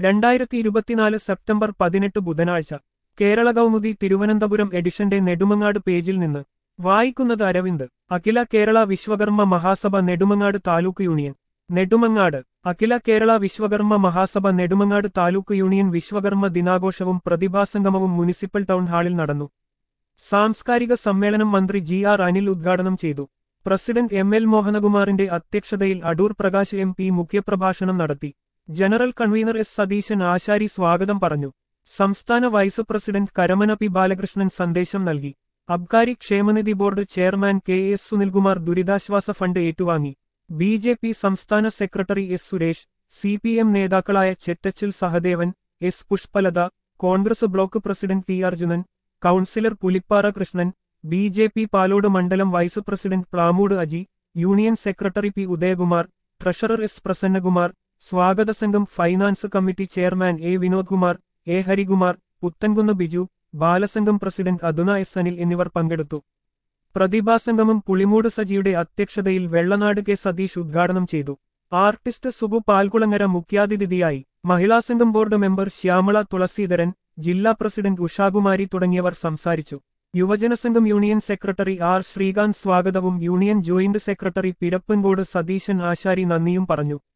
രണ്ടായിരത്തി ഇരുപത്തിനാല് സെപ്റ്റംബർ പതിനെട്ട് ബുധനാഴ്ച കേരള കൗമുദി തിരുവനന്തപുരം എഡിഷന്റെ നെടുമങ്ങാട് പേജിൽ നിന്ന് വായിക്കുന്നത് അരവിന്ദ് അഖില കേരള വിശ്വകർമ്മ മഹാസഭ നെടുമങ്ങാട് താലൂക്ക് യൂണിയൻ നെടുമങ്ങാട് അഖില കേരള വിശ്വകർമ്മ മഹാസഭ നെടുമങ്ങാട് താലൂക്ക് യൂണിയൻ വിശ്വകർമ്മ ദിനാഘോഷവും പ്രതിഭാസംഗമവും മുനിസിപ്പൽ ടൗൺ ഹാളിൽ നടന്നു സാംസ്കാരിക സമ്മേളനം മന്ത്രി ജി ആർ അനിൽ ഉദ്ഘാടനം ചെയ്തു പ്രസിഡന്റ് എം എൽ മോഹനകുമാറിന്റെ അധ്യക്ഷതയിൽ അടൂർ പ്രകാശ് എം പി മുഖ്യപ്രഭാഷണം നടത്തി ജനറൽ കൺവീനർ എസ് സതീശൻ ആശാരി സ്വാഗതം പറഞ്ഞു സംസ്ഥാന vice president Karamana P Balakrishnan സന്ദേശം നൽകി അബ്കാരി ക്ഷേമനിധി board chairman K S Sunilkumar ദുരിതാശ്വാസ ഫണ്ട് ഏറ്റുവാങ്ങി ബി ജെ പി സംസ്ഥാന secretary S Suresh C P M നേതാക്കളായ Chettachal Sahadevan S Pushpalatha Congress block president T Arjunan councillor Pulippara Krishnan B J P Palode മണ്ഡലം vice president Plamoodu Aji union secretary P Udayakumar treasurer S Prasannakumar സ്വാഗത സംഘം finance committee chairman A Vinod Kumar A Harikumar Puthenkunnu Biju Balasangham president Athuna S Anil എന്നിവർ പങ്കെടുത്തു പ്രതിഭാസംഗമം പുളിമൂട് സജിയുടെ അധ്യക്ഷതയിൽ Vellanad K Satheesh ഉദ്ഘാടനം ചെയ്തു ആർട്ടിസ്റ്റ് സുഗു പാൽകുളങ്ങര മുഖ്യാതിഥിയായി മഹിളാസംഘം ബോർഡ് മെമ്പർ ശ്യാമള തുളസീധരൻ ജില്ലാ പ്രസിഡന്റ് ഉഷാകുമാരി തുടങ്ങിയവർ സംസാരിച്ചു Yuvajanasangham union secretary R Sreekanth സ്വാഗതവും union joint secretary Pirappancode Satheesan Asari നന്ദിയും പറഞ്ഞു